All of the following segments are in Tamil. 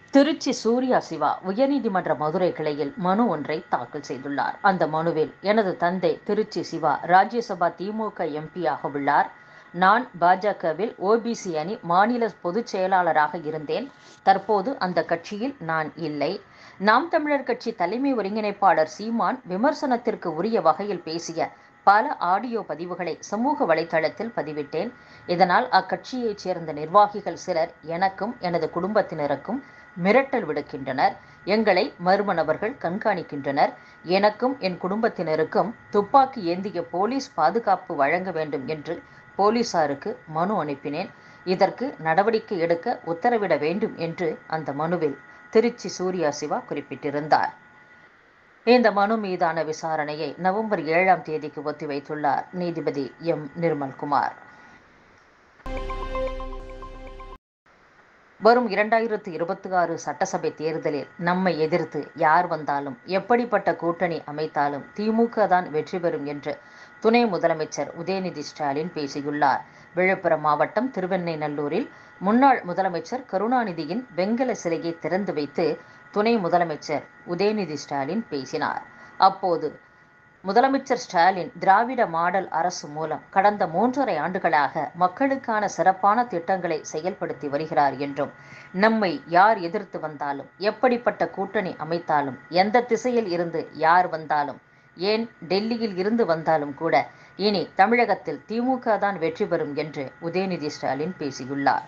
திருச்சி சூர்யா சிவா உயர்நீதிமன்ற மதுரை கிளையில் மனு ஒன்றை தாக்கல் செய்துள்ளார் அந்த மனுவில் எனது தந்தை திருச்சி சிவா ராஜ்யசபா திமுக எம்பியாக உள்ளார் நான் பாஜகவில் ஓபிசி அணி மாநில பொதுச் செயலாளராக இருந்தேன் தற்போது அந்த கட்சியில் நான் இல்லை நாம் தமிழர் கட்சி தலைமை ஒருங்கிணைப்பாளர் சீமான் விமர்சனத்திற்கு உரிய வகையில் பேசிய பல ஆடியோ பதிவுகளை சமூக வலைதளத்தில் பதிவிட்டேன் இதனால் அக்கட்சியைச் சேர்ந்த நிர்வாகிகள் சிலர் எனக்கும் எனது குடும்பத்தினருக்கும் மிரட்டல் விடுக்கின்றனர் எங்களை மர்ம நபர்கள் கண்காணிக்கின்றனர் எனக்கும் என் குடும்பத்தினருக்கும் துப்பாக்கி ஏந்திய போலீஸ் பாதுகாப்பு வழங்க வேண்டும் என்று போலீசாருக்கு மனு அனுப்பினேன் இதற்கு நடவடிக்கை எடுக்க உத்தரவிட வேண்டும் என்று அந்த மனுவில் திருச்சி சூர்யா சிவா குறிப்பிட்டிருந்தார் இந்த மனு மீதான விசாரணையை நவம்பர் ஏழாம் தேதிக்கு ஒத்திவைத்துள்ளார் நீதிபதி எம் நிர்மல்குமார் வரும் இரண்டாயிரத்து இருபத்தி ஆறு சட்டசபை தேர்தலில் நம்மை எதிர்த்து யார் வந்தாலும் எப்படிப்பட்ட கூட்டணி அமைத்தாலும் திமுக தான் வெற்றி பெறும் என்று துணை முதலமைச்சர் உதயநிதி ஸ்டாலின் பேசியுள்ளார் விழுப்புரம் மாவட்டம் திருவெண்ணைநல்லூரில் முன்னாள் முதலமைச்சர் கருணாநிதியின் வெங்கல சிலையை திறந்து வைத்து துணை முதலமைச்சர் உதயநிதி ஸ்டாலின் பேசினார் அப்போது முதலமைச்சர் ஸ்டாலின் திராவிட மாடல் அரசு மூலம் கடந்த மூன்றரை ஆண்டுகளாக மக்களுக்கான சிறப்பான திட்டங்களை செயல்படுத்தி வருகிறார் என்றும் நம்மை யார் எதிர்த்து வந்தாலும் எப்படிப்பட்ட கூட்டணி அமைத்தாலும் எந்த திசையில் இருந்து யார் வந்தாலும் ஏன் டெல்லியில் இருந்து வந்தாலும் கூட இனி தமிழகத்தில் திமுக தான் வெற்றி பெறும் என்று உதயநிதி ஸ்டாலின் பேசியுள்ளார்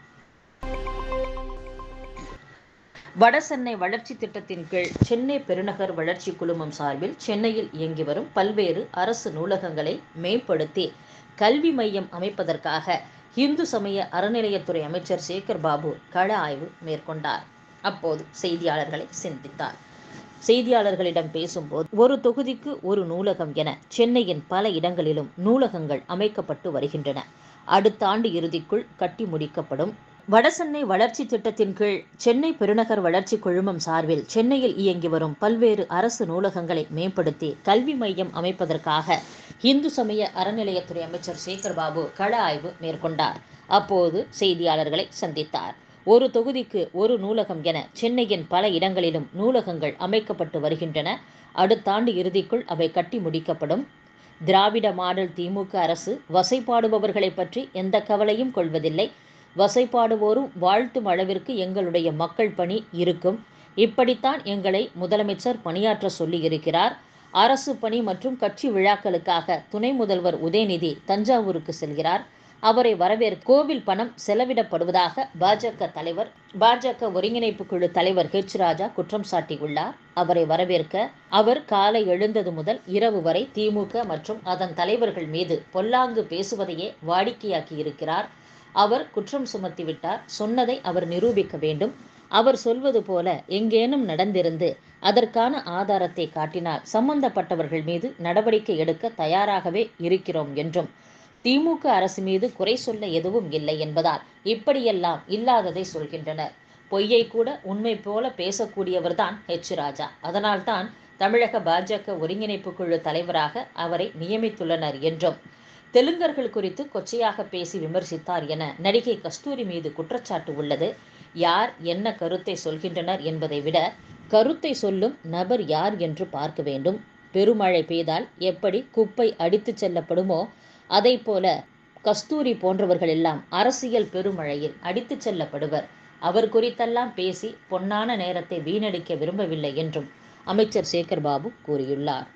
வடசென்னை வளர்ச்சி திட்டத்தின் கீழ் சென்னை பெருநகர் வளர்ச்சி குழுமம் சார்பில் சென்னையில் இயங்கி வரும் பல்வேறு அரசு நூலகங்களை மேம்படுத்தி கல்வி மையம் அமைப்பதற்காக இந்து சமய அறநிலையத்துறை அமைச்சர் சேகர் பாபு கள ஆய்வு மேற்கொண்டார் அப்போது செய்தியாளர்களை சிந்தித்தார் செய்தியாளர்களிடம் பேசும்போது ஒரு தொகுதிக்கு ஒரு நூலகம் என சென்னையின் பல இடங்களிலும் நூலகங்கள் அமைக்கப்பட்டு வருகின்றன அடுத்த ஆண்டு இறுதிக்குள் கட்டி முடிக்கப்படும் வடசென்னை வளர்ச்சி திட்டத்தின் கீழ் சென்னை பெருநகர் வளர்ச்சி குழுமம் சார்பில் சென்னையில் இயங்கி வரும் பல்வேறு அரசு நூலகங்களை மேம்படுத்தி கல்வி மையம் அமைப்பதற்காக இந்து சமய அறநிலையத்துறை அமைச்சர் சேகர் பாபு கள ஆய்வு மேற்கொண்டார் அப்போது செய்தியாளர்களை சந்தித்தார் ஒரு தொகுதிக்கு ஒரு நூலகம் என சென்னையின் பல இடங்களிலும் நூலகங்கள் அமைக்கப்பட்டு வருகின்றன அடுத்த ஆண்டு இறுதிக்குள் அவை கட்டி முடிக்கப்படும் திராவிட மாடல் திமுக அரசு வசைப்பாடுபவர்களை பற்றி எந்த கவலையும் கொள்வதில்லை வசைப்பாடுவோரும் வாழ்த்தும் அளவிற்கு எங்களுடைய மக்கள் பணி இருக்கும் இப்படித்தான் எங்களை முதலமைச்சர் பணியாற்ற சொல்லியிருக்கிறார் அரசு பணி மற்றும் கட்சி விழாக்களுக்காக துணை முதல்வர் உதயநிதி தஞ்சாவூருக்கு செல்கிறார் அவரை வரவேற்க கோவில் பணம் செலவிடப்படுவதாக பாஜக தலைவர் பாஜக ஒருங்கிணைப்பு குழு தலைவர் ஹெச் ராஜா குற்றம் சாட்டியுள்ளார் அவரை வரவேற்க அவர் காலை எழுந்தது முதல் இரவு வரை திமுக மற்றும் அதன் தலைவர்கள் மீது பொல்லாங்கு பேசுவதையே வாடிக்கையாக்கி இருக்கிறார் அவர் குற்றம் சுமத்திவிட்டார் சொன்னதை அவர் நிரூபிக்க வேண்டும் அவர் சொல்வது போல எங்கேனும் நடந்திருந்து அதற்கான ஆதாரத்தை காட்டினால் சம்பந்தப்பட்டவர்கள் மீது நடவடிக்கை எடுக்க தயாராகவே இருக்கிறோம் என்றும் திமுக அரசு மீது குறை சொல்ல எதுவும் இல்லை என்பதால் இப்படியெல்லாம் இல்லாததை சொல்கின்றனர் பொய்யை கூட உண்மை போல பேசக்கூடியவர்தான் ஹெச் ராஜா அதனால்தான் தமிழக பாஜக ஒருங்கிணைப்பு குழு தலைவராக அவரை நியமித்துள்ளனர் என்றும் தெலுங்கர்கள் குறித்து கொச்சையாக பேசி விமர்சித்தார் என நடிகை கஸ்தூரி மீது குற்றச்சாட்டு உள்ளது யார் என்ன கருத்தை சொல்கின்றனர் என்பதை விட கருத்தை சொல்லும் நபர் யார் என்று பார்க்க வேண்டும் பெருமழை பெய்தால் எப்படி குப்பை அடித்துச் செல்லப்படுமோ அதை போல கஸ்தூரி போன்றவர்கள் எல்லாம் அரசியல் பெருமழையில் அடித்துச் செல்லப்படுவர் அவர் குறித்தெல்லாம் பேசி பொன்னான நேரத்தை வீணடிக்க விரும்பவில்லை என்றும் அமைச்சர் சேகர் பாபு கூறியுள்ளார்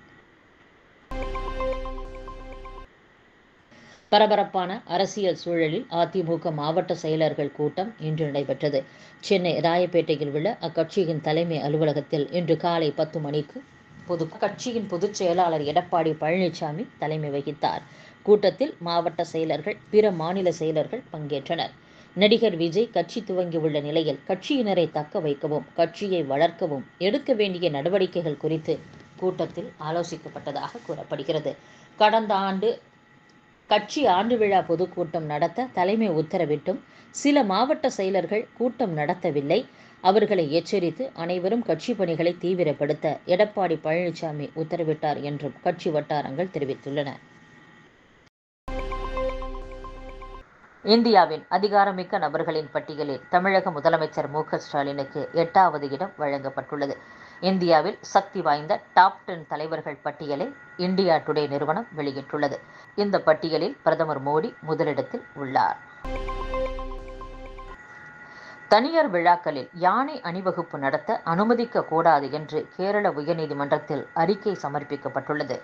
பரபரப்பான அரசியல் சூழலில் அதிமுக மாவட்ட செயலர்கள் கூட்டம் இன்று நடைபெற்றது சென்னை ராயப்பேட்டையில் உள்ள அக்கட்சியின் தலைமை அலுவலகத்தில் இன்று காலை பத்து மணிக்கு பொது கட்சியின் பொதுச் செயலாளர் எடப்பாடி பழனிசாமி தலைமை வகித்தார் கூட்டத்தில் மாவட்ட செயலர்கள் பிற மாநில செயலர்கள் பங்கேற்றனர் நடிகர் விஜய் கட்சி துவங்கியுள்ள நிலையில் கட்சியினரை தக்க வைக்கவும் கட்சியை வளர்க்கவும் எடுக்க வேண்டிய நடவடிக்கைகள் குறித்து கூட்டத்தில் ஆலோசிக்கப்பட்டதாக கூறப்படுகிறது கடந்த ஆண்டு கட்சி ஆண்டு விழா பொதுக்கூட்டம் நடத்த தலைமை உத்தரவிட்டும் சில மாவட்ட செயலர்கள் கூட்டம் நடத்தவில்லை அவர்களை எச்சரித்து அனைவரும் கட்சி பணிகளை தீவிரப்படுத்த எடப்பாடி பழனிசாமி உத்தரவிட்டார் என்றும் கட்சி வட்டாரங்கள் தெரிவித்துள்ளன இந்தியாவின் அதிகாரமிக்க நபர்களின் பட்டியலில் தமிழக முதலமைச்சர் மு க ஸ்டாலினுக்கு எட்டாவது இடம் வழங்கப்பட்டுள்ளது இந்தியாவில் சக்தி வாய்ந்த டாப் டென் தலைவர்கள் பட்டியலை இந்தியா டுடே நிறுவனம் வெளியிட்டுள்ளது இந்த பட்டியலில் பிரதமர் மோடி முதலிடத்தில் உள்ளார் தனியார் விழாக்களில் யானை அணிவகுப்பு நடத்த அனுமதிக்க கூடாது என்று கேரள உயர்நீதிமன்றத்தில் அறிக்கை சமர்ப்பிக்கப்பட்டுள்ளது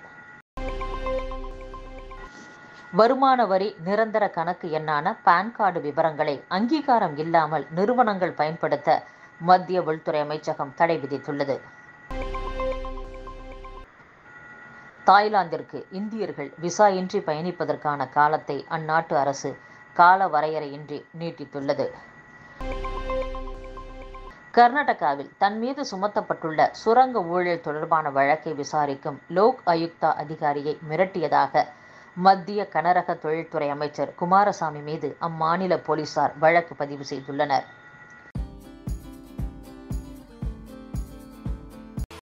வருமான வரி நிரந்தர கணக்கு எண்ணான பான் கார்டு விவரங்களை அங்கீகாரம் இல்லாமல் நிறுவனங்கள் பயன்படுத்த மத்திய உள்துறை அமைச்சகம் தடை விதித்துள்ளது தாய்லாந்திற்கு இந்தியர்கள் விசா இன்றி பயணிப்பதற்கான காலத்தை அந்நாட்டு அரசு கால வரையறையின்றி நீட்டித்துள்ளது கர்நாடகாவில் தன் மீது சுமத்தப்பட்டுள்ள சுரங்க ஊழல் தொடர்பான வழக்கை விசாரிக்கும் லோக் ஆயுக்தா அதிகாரியை மிரட்டியதாக மத்திய கனரக தொழில்துறை அமைச்சர் குமாரசாமி மீது அம்மாநில போலீசார் வழக்கு பதிவு செய்துள்ளனர்